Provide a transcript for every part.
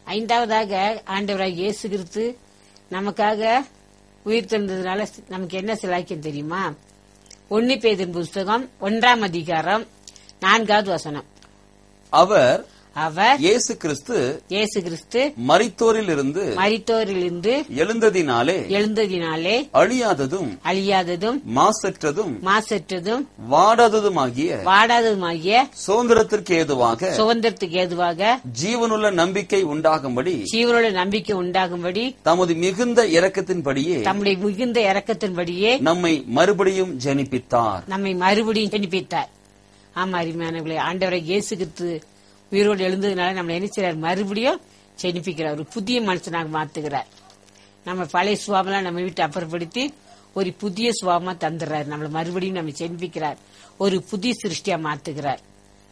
ஐந்தாவதாக ஆண்டவராக இயேசு கிறிஸ்து நமக்காக உயிர் தந்ததுனால நமக்கு என்ன சிலாக்கியம் தெரியுமா ஒன்னு பேதின் புஸ்தகம் ஒன்றாம் அதிகாரம் நான்காவது வசனம் அவர் அவர் இயேசு கிறிஸ்து இயேசு கிறிஸ்து மரித்தோரிலிருந்து மரித்தோரிலிருந்து எழுந்ததினாலே எழுந்ததினாலே அழியாததும் அழியாததும் மாசற்றதும் மாசற்றதும் வாடாததுமாகிய வாடாததுமாகிய சுதந்திரத்திற்கு ஏதுவாக சுதந்திரத்துக்கு ஏதுவாக ஜீவனுள்ள நம்பிக்கை உண்டாகும்படி ஜீவனோட நம்பிக்கை உண்டாகும்படி தமது மிகுந்த இரக்கத்தின்படியே தம்முடைய மிகுந்த இரக்கத்தின்படியே நம்மை மறுபடியும் ஜனிப்பித்தார் நம்மை மறுபடியும் ஜெனிப்பித்தார் ஆமா அருமையானவர்களே ஆண்டவரை இயேசு கிறிஸ்து உயிரோடு எழுந்ததுனால நம்ம என்ன செய்றார் மறுபடியும் ஜெனிப்பிக்கிறார் ஒரு புதிய மனுஷனாக மாத்துகிறார் நம்ம பழைய சுவாமெல்லாம் நம்ம வீட்டை அப்புறப்படுத்தி ஒரு புதிய சுவாமா தந்துடுறார் நம்மளை மறுபடியும் நம்ம ஜெனிப்பிக்கிறார் ஒரு புதிய சிருஷ்டியா மாத்துகிறார்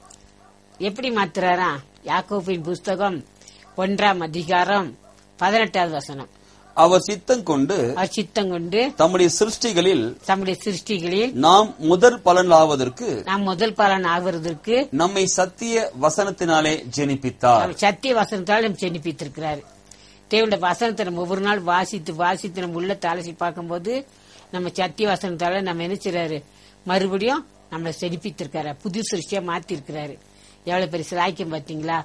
எப்படி மாத்துறாரா யாக்கோபின் புஸ்தகம் ஒன்றாம் அதிகாரம் பதினெட்டாவது வசனம் அவர் சித்தம் கொண்டு அவர் சித்தம் கொண்டு தம்முடைய சிருஷ்டிகளில் தம்முடைய சிருஷ்டிகளில் நாம் முதற் பலனாவதற்கு நாம் முதல் பலன் ஆகுறதற்கு நம்மை சத்திய வசனத்தினாலே ஜெனிப்பித்தார் அவர் சத்திய வசனத்தால் நம்ம சென்னிப்பித்திருக்கிறாரு தேவனுடைய வசனத்தை நம்ம ஒவ்வொரு நாள் வாசித்து வாசித்து நம்ம உள்ள அலசி பார்க்கும்போது நம்ம சத்திய வசனத்தால நம்ம என்ன செய்றாரு மறுபடியும் நம்மளை செழிப்பித்திருக்காரு புது சிருஷ்டியா மாத்தி இருக்கிறாரு எவ்வளவு பெரிய சிலாய்க்கம் பாத்தீங்களா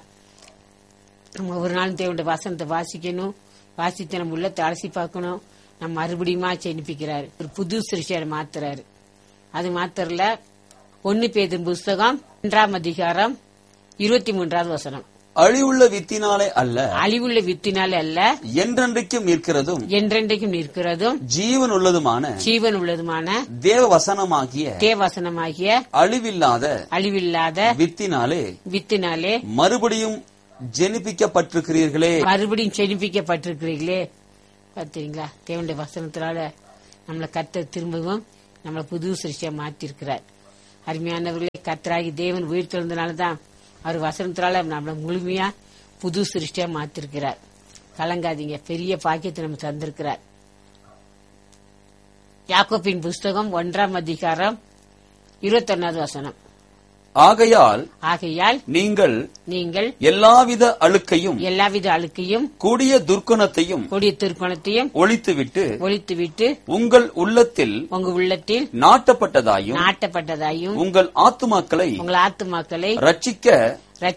நம்ம ஒவ்வொரு நாளும் தேவனுடைய வசனத்தை வாசிக்கணும் வாசித்து நம்ம உள்ள அலசி பார்க்கணும் நம்ம மறுபடியுமா செழிப்பிக்கிறாரு ஒரு புது சிருஷ்டியா மாத்துறாரு அது மாத்திரல ஒன்னு பேதின் புஸ்தகம் ஒன்றாம் அதிகாரம் இருபத்தி மூன்றாவது வசனம் அழிவுள்ள வித்தினாலே அல்ல அழிவுள்ள வித்தினால் அல்ல என்றென்றைக்கும் நிற்கிறதும் என்றென்றைக்கும் நிற்கிறதும் ஜீவன் உள்ளதுமான ஜீவன் உள்ளதுமான தேவ வசனமாகிய தேவசனமாகிய அழிவில்லாத அழிவில்லாத வித்தினாலே வித்தினாலே மறுபடியும் ஜெனிப்பிக்கப்பட்டிருக்கிறீர்களே மறுபடியும் செழிப்பிக்கப்பட்டிருக்கிறீர்களே பார்த்தீங்களா தேவனுடைய வசனத்தினால நம்மளை கத்த திரும்பவும் நம்மளை புது சிருஷ்டியா மாத்திருக்கிறார் அருமையானவர்களே கத்தராகி தேவன் உயிர் திறந்தனால தான் அவர் வசனத்தினால நம்மளை முழுமையா புது சிருஷ்டியா மாத்திருக்கிறார் கலங்காதீங்க பெரிய பாக்கியத்தை நம்ம தந்திருக்கிறார் யாக்கோப்பின் புஸ்தகம் ஒன்றாம் அதிகாரம் இருபத்தொன்னாவது வசனம் ஆகையால் ஆகையால் நீங்கள் நீங்கள் எல்லாவித அழுக்கையும் எல்லாவித அழுக்கையும் கொடிய துர்க்குணத்தையும் கொடிய திருக்கோணத்தையும் ஒழித்துவிட்டு ஒழித்துவிட்டு உங்கள் உள்ளத்தில் உங்க உள்ளத்தில் நாட்டப்பட்டதாயும் நாட்டப்பட்டதாயும் உங்கள் ஆத்துமாக்களை உங்கள் ஆத்துமாக்களை ரட்சிக்க